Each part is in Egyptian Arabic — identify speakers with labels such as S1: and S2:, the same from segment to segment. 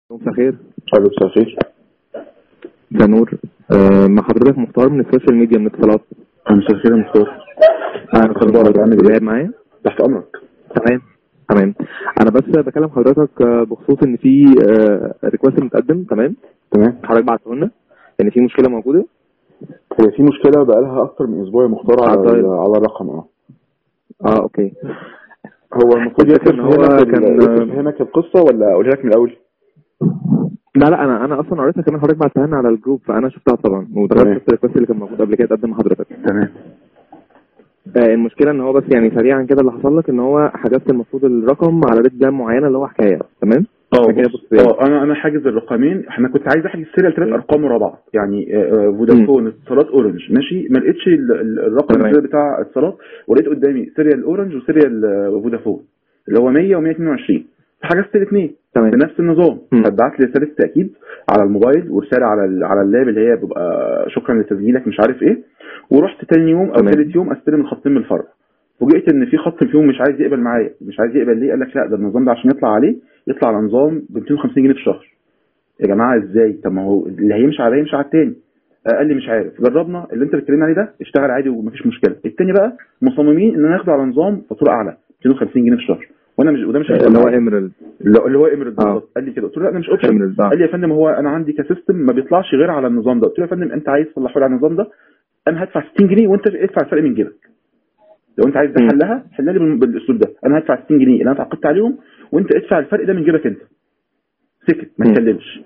S1: مساء الخير
S2: حبيب مساء الخير
S1: ده نور آه، مع حضرتك مختار من السوشيال ميديا من اتصالات
S2: مساء الخير يا مختار
S1: انا
S2: أخبارك؟ عامل إيه؟
S1: لعب معايا
S2: تحت امرك
S1: تمام تمام انا بس بكلم حضرتك آه، بخصوص ان في ريكوست متقدم تمام
S2: تمام
S1: حضرتك بعته لنا ان في مشكله موجوده
S2: هي في مشكله بقالها اكتر من اسبوع يا مختار على
S1: طيب.
S2: على الرقم اه
S1: اه اوكي
S2: هو المفروض
S1: الفكرة
S2: ياسر
S1: إن هو
S2: فهمك
S1: كان-
S2: ال- ياسر فهمك القصه ولا اقولها لك من الاول
S1: لا لا انا انا اصلا قريتها كمان حضرتك بعتها لنا على الجروب فانا شفتها طبعا
S2: تمام.
S1: ودخلت في الريكوست اللي كان موجود قبل كده اتقدم لحضرتك
S2: تمام
S1: آه، المشكله ان هو بس يعني سريعا كده اللي حصل لك ان هو حجزت المفروض الرقم على ريت بلان معينه اللي هو حكايه تمام
S2: اه
S1: كده
S2: بص،
S1: بص-
S2: اه انا انا حاجز الرقمين احنا كنت عايز احجز سيريال ثلاث ارقام ورا بعض يعني آه، آه، فودافون اتصالات اورنج ماشي ما لقيتش ال- ال- الرقم
S1: تمام.
S2: السيريال بتاع اتصالات ولقيت قدامي سيريال اورنج وسيريال آه، فودافون اللي هو 100 و122 حجزت الاثنين
S1: تمام
S2: بنفس النظام
S1: مم.
S2: فبعت لي رساله تاكيد على الموبايل ورساله على ال- على اللاب اللي هي بيبقى شكرا لتسجيلك مش عارف ايه ورحت تاني يوم او
S1: تمام.
S2: ثالث يوم استلم الخطين من الفرع فوجئت ان في خط فيهم مش عايز يقبل معايا مش عايز يقبل ليه قال لك لا ده النظام ده عشان يطلع عليه يطلع على نظام ب 250 جنيه في الشهر يا جماعه ازاي طب ما هو اللي هيمشي على ده يمشي على التاني آه، قال لي مش عارف جربنا اللي انت بتكلمني عليه ده اشتغل عادي ومفيش مشكله التاني بقى مصممين ان انا اخده على نظام فاتوره اعلى 250 جنيه في الشهر وانا مش وده مش هيحصل
S1: اللي هو
S2: معايا.
S1: ايمرالد
S2: اللي اللي هو ايمرالد
S1: آه.
S2: بالظبط قال لي كده قلت له لا انا مش اوبشن
S1: ايمرالد اه
S2: قال لي يا فندم هو انا عندي كسيستم ما بيطلعش غير على النظام ده قلت له يا فندم انت عايز تصلحه لي على النظام ده انا هدفع 60 جنيه وانت ادفع الفرق من جيبك لو انت عايز
S1: مم.
S2: تحلها حلها لي بال- بالاسلوب ده انا هدفع 60 جنيه اللي انا اتعاقدت عليهم وانت ادفع الفرق ده من جيبك انت سكت ما
S1: مم.
S2: تكلمش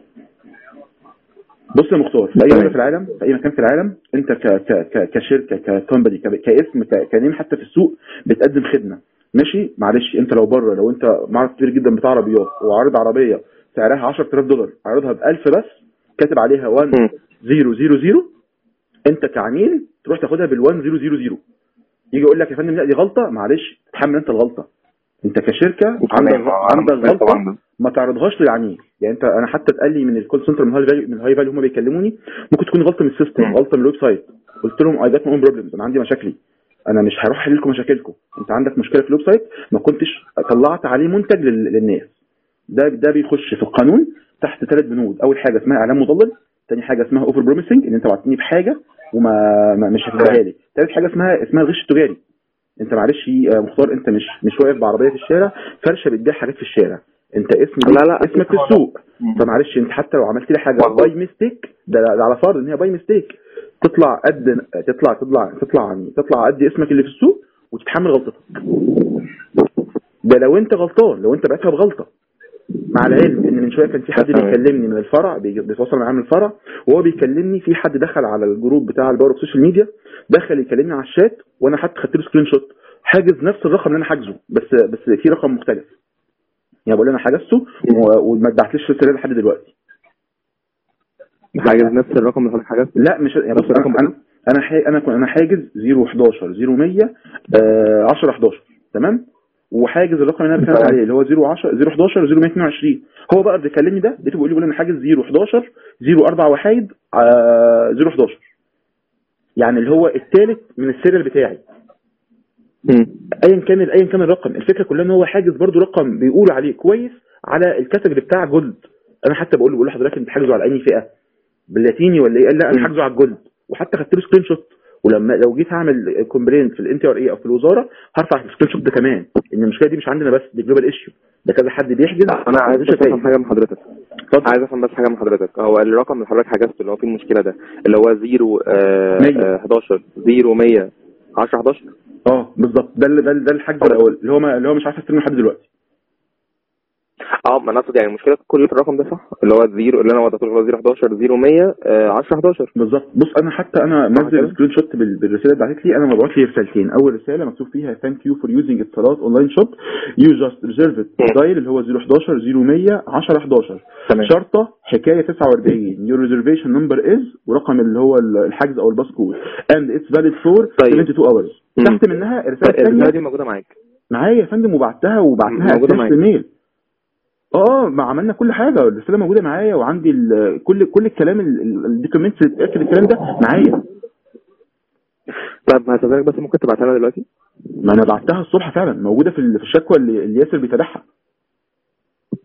S2: بص يا مختار في اي
S1: تمام.
S2: مكان في العالم في اي مكان في العالم انت ك ك ك كشركه ككومباني ك- كاسم ك- كنيم حتى في السوق بتقدم خدمه ماشي معلش انت لو بره لو انت معرض كبير جدا بتاع عربيات وعارض عربيه سعرها 10000 دولار عارضها ب 1000 بس كاتب عليها 1
S1: مم.
S2: 000 انت كعميل تروح تاخدها بال 1000 يجي يقول لك يا فندم لا دي غلطه معلش تحمل انت الغلطه انت كشركه عندك
S1: تمام.
S2: عندك غلطه
S1: طبعا
S2: ما تعرضهاش للعميل يعني انت انا حتى اتقال لي من الكول سنتر من الهاي فاليو من الهاي فاليو هم بيكلموني ممكن تكون غلطه من السيستم
S1: مم.
S2: غلطه من الويب سايت قلت لهم اي جات ماي بروبلمز انا عندي مشاكلي انا مش هروح احل لكم مشاكلكم انت عندك مشكله في الويب سايت ما كنتش طلعت عليه منتج لل- للناس ده ده بيخش في القانون تحت ثلاث بنود اول حاجه اسمها اعلان مضلل تاني حاجه اسمها اوفر بروميسنج ان انت وعدتني بحاجه وما ما مش هتديها لي ثالث حاجه اسمها اسمها الغش التجاري انت معلش يا مختار انت مش مش واقف بعربيه في الشارع فرشه بتبيع حاجات في الشارع انت اسم
S1: لا، لا،
S2: اسمك في
S1: أكيد
S2: السوق
S1: مم.
S2: فمعلش انت حتى لو عملت لي حاجه
S1: والله.
S2: باي ميستيك ده, ده على فرض ان هي باي ميستيك تطلع قد تطلع تطلع تطلع يعني تطلع قد اسمك اللي في السوق وتتحمل غلطتك ده لو انت غلطان لو انت بعتها بغلطه مع العلم ان من شويه كان في حد
S1: تمام.
S2: بيكلمني من الفرع بي- بيتواصل معايا من الفرع وهو بيكلمني في حد دخل على الجروب بتاع الباور اوف سوشيال ميديا دخل يكلمني على الشات وانا حتى خدت له سكرين شوت حاجز نفس الرقم اللي انا حاجزه بس بس في رقم مختلف يعني بقول له انا حجزته و- وما اتبعتليش رساله لحد دلوقتي
S1: حاجز نفس الرقم اللي حضرتك حجزته
S2: لا مش يعني
S1: نفس
S2: بص
S1: الرقم
S2: انا انا انا حي... انا كنت انا حاجز 011 0100 آه 10 11 تمام وحاجز الرقم اللي انا بتكلم
S1: تمام.
S2: عليه اللي هو 010 011 0122 هو بقى بيكلمني ده لقيته بيقول لي بيقول انا حاجز 011 04 وحايد آه 011 يعني اللي هو الثالث من السيريال بتاعي
S1: مم.
S2: ايا كان ايا كان الرقم الفكره كلها ان هو حاجز برضو رقم بيقول عليه كويس على الكاتيجوري بتاع جولد انا حتى بقول له بقول لحضرتك انت حاجزه على اي فئه باللاتيني ولا ايه قال لا انا
S1: مم.
S2: حاجزه على الجولد وحتى خدت له سكرين شوت ولما لو جيت اعمل كومبلين في الان تي ار اي او في الوزاره هرفع السكرين شوت ده كمان ان المشكله دي مش عندنا بس دي جلوبال ايشيو ده كذا حد بيحجز
S1: انا عايز
S2: مش
S1: بس افهم
S2: فاهم.
S1: حاجه من حضرتك
S2: اتفضل.
S1: عايز افهم بس حاجه من حضرتك هو الرقم اللي حضرتك حجزته اللي هو فيه المشكله ده اللي هو 0 آه
S2: مية.
S1: آه 11 0 100 10 11
S2: اه بالظبط ده اللي- ده اللي- ده الحجز الاول اللي هو ما اللي هو مش عارف استلمه لحد دلوقتي
S1: اه ما انا اقصد يعني المشكله كل الرقم ده صح اللي هو الزيرو اللي انا وضعته اللي هو 0 11 0 100 آه 10 11
S2: بالظبط بص انا حتى انا
S1: صح
S2: منزل
S1: كده؟
S2: سكرين شوت بال- بالرساله اللي بعتت لي انا مبعوت لي رسالتين اول رساله مكتوب فيها ثانك يو فور يوزنج اتصالات اونلاين شوب يو جاست ريزيرف
S1: مم.
S2: دايل اللي هو 011 0100 10 11
S1: تمام.
S2: شرطه حكايه 49 يور ريزرفيشن نمبر از ورقم اللي هو الحجز او الباس كود اند اتس فاليد فور
S1: طيب.
S2: 72 اورز
S1: مم.
S2: تحت منها الرساله
S1: الرساله
S2: الثانيه
S1: دي موجوده معاك
S2: معايا يا فندم وبعتها وبعتها
S1: موجودة
S2: اساس
S1: معاك.
S2: الميل اه ما عملنا كل حاجه الرساله موجوده معايا وعندي ال- كل كل الكلام الدوكيومنتس اللي بتاكد الكلام ده معايا
S1: طيب هستاذنك بس ممكن تبعتها لنا دلوقتي
S2: ما انا بعتها الصبح فعلا موجوده في ال- في الشكوى اللي اللي ياسر بيتابعها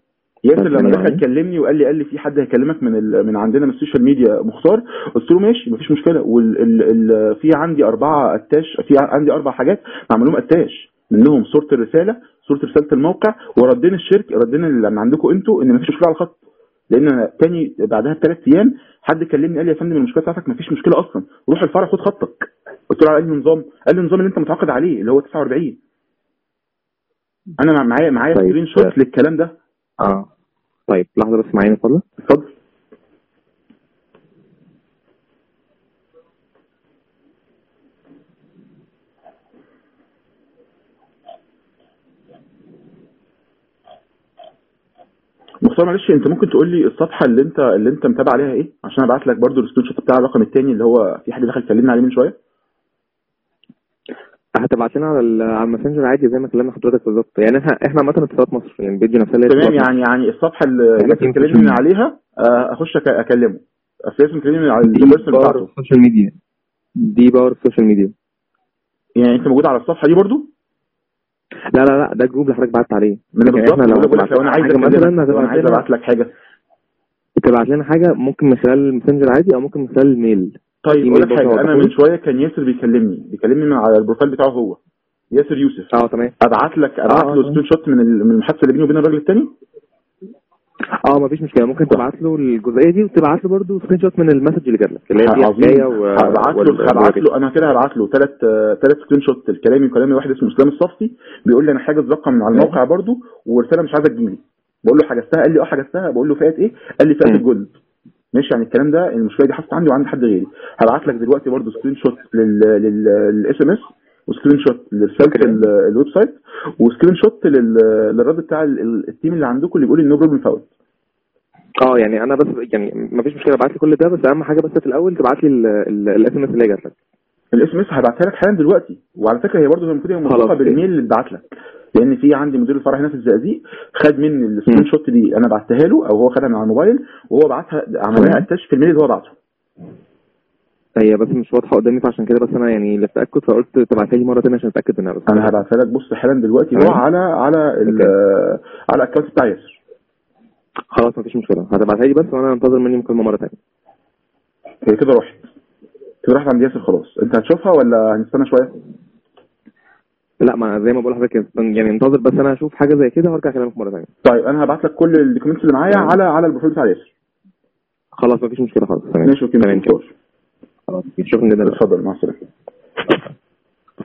S2: ياسر
S1: طب
S2: لما
S1: ثانية
S2: دخل
S1: واحدة.
S2: كلمني وقال لي قال لي في حد هيكلمك من ال... من عندنا من السوشيال ميديا مختار قلت له ماشي مفيش مشكله وال... ال... ال... في عندي اربعه اتاش في ع- عندي اربع حاجات معمول لهم اتاش منهم صوره الرساله صوره رساله الموقع وردين الشركه ردين اللي من عندكم انتوا ان مفيش مشكله على الخط لان أنا تاني بعدها بثلاث ايام حد كلمني قال لي يا فندم المشكله بتاعتك مفيش مشكله اصلا روح الفرع خد خطك قلت له على انهي نظام قال لي النظام اللي انت متعاقد عليه اللي هو 49 انا مع- معايا معايا
S1: طيب.
S2: سكرين شوت للكلام ده
S1: اه طيب لحظه بس معايا اتفضل
S2: اتفضل مختار معلش انت ممكن تقول لي الصفحه اللي انت اللي انت متابع عليها ايه عشان ابعت لك برضو السكرين شوت بتاع الرقم الثاني اللي هو في حد دخل كلمنا عليه من شويه
S1: هتبعت لنا على ال- على الماسنجر عادي زي ما كلمنا حضرتك بالظبط يعني احنا احنا عامه اتصالات مصر يعني البيج نفسها اللي هي
S2: تمام
S1: اتصالات
S2: يعني يعني الصفحه اللي
S1: يعني
S2: ياسر
S1: في
S2: كلمني
S1: مفيش-
S2: من عليها آه، اخش أك- اكلمه اصل ياسر كلمني على
S1: مصر. دي
S2: البيرسونال
S1: باور
S2: بتاعته
S1: السوشيال ميديا دي باور السوشيال ميديا
S2: يعني انت موجود على الصفحه دي برضو
S1: لا لا لا ده جروب اللي حضرتك بعت عليه
S2: من
S1: لكن
S2: بالظبط
S1: احنا لو
S2: بقول لك
S1: هتبعت
S2: لو انا
S1: لنا
S2: عايز
S1: حاجه
S2: اكلمك
S1: مثلا
S2: لو انا
S1: هتبعت
S2: عايز
S1: لنا
S2: ابعت لك حاجه
S1: تبعت لنا حاجه ممكن من خلال الماسنجر عادي او ممكن من خلال الميل
S2: طيب
S1: إيميل
S2: اقول لك
S1: برضه
S2: حاجه انا
S1: هبعته
S2: من
S1: لك.
S2: شويه كان ياسر بيكلمني بيكلمني من على البروفايل بتاعه هو ياسر يوسف
S1: اه تمام
S2: ابعت لك ابعت
S1: آه،
S2: له
S1: تمام.
S2: سكرين شوت من ال- من المحادثه اللي بيني وبين الراجل الثاني
S1: اه مفيش مشكله ممكن تبعت له الجزئيه دي وتبعت له برضه سكرين شوت من المسج اللي جات لك اللي هي فيها حكايه
S2: عظيم
S1: و
S2: هبعت له
S1: وال-
S2: هبعت له انا كده هبعت له ثلاث ثلاث سكرين شوت الكلامي وكلامي واحد اسمه اسلام الصفتي بيقول لي انا حاجز رقم من على الموقع برضو ورساله مش عايزه تجيلي بقول له حجزتها قال لي اه حجزتها بقول له فئه ايه قال لي فئه
S1: مم.
S2: الجولد ماشي يعني الكلام ده المشكله دي حصلت عندي وعند حد غيري هبعت لك دلوقتي برضو سكرين شوت للاس ام اس وسكرين شوت لرساله
S1: أوكي.
S2: ال- الويب سايت وسكرين شوت لل- للرد بتاع ال- ال- التيم اللي عندكم اللي بيقول لي نو بروبلم فاول
S1: اه يعني انا بس يعني مفيش مشكله ابعت لي كل ده بس اهم حاجه بس في الاول تبعت لي الاس ام اس اللي هي جات لك
S2: الاس ام اس هبعتها لك حالا دلوقتي وعلى فكره هي برضه المفروض هي
S1: خلاص.
S2: مرتبطه بالميل اللي اتبعت لك لان في عندي مدير الفرع هنا في الزقازيق خد مني السكرين
S1: مم.
S2: شوت دي انا بعتها له او هو خدها من على الموبايل وهو بعتها عملها
S1: تمام.
S2: اتاش في الميل اللي هو بعته
S1: هي بس مش واضحه قدامي فعشان كده بس انا يعني للتاكد فقلت تبعتها لي مره ثانيه عشان اتاكد منها بس
S2: انا هبعتها لك بص حالا دلوقتي هو
S1: تمام.
S2: على على ال-
S1: أوكي.
S2: على الاكونت بتاع ياسر
S1: خلاص مفيش مشكله هتبعتها لي بس وانا انتظر مني مكالمه مره ثانيه
S2: هي كده راحت كده راحت عند ياسر خلاص انت هتشوفها ولا هنستنى شويه
S1: لا ما زي ما بقول لحضرتك يعني انتظر بس انا اشوف حاجه زي كده وارجع اكلمك مره ثانيه
S2: طيب انا هبعت لك كل الدوكيومنتس اللي معايا على على البروفايل بتاع ياسر
S1: خلاص مفيش مشكله خلاص تمام
S2: ماشي اوكي
S1: تمام
S2: ماشي
S1: كده خلاص شكرا جدا
S2: اتفضل مع السلامه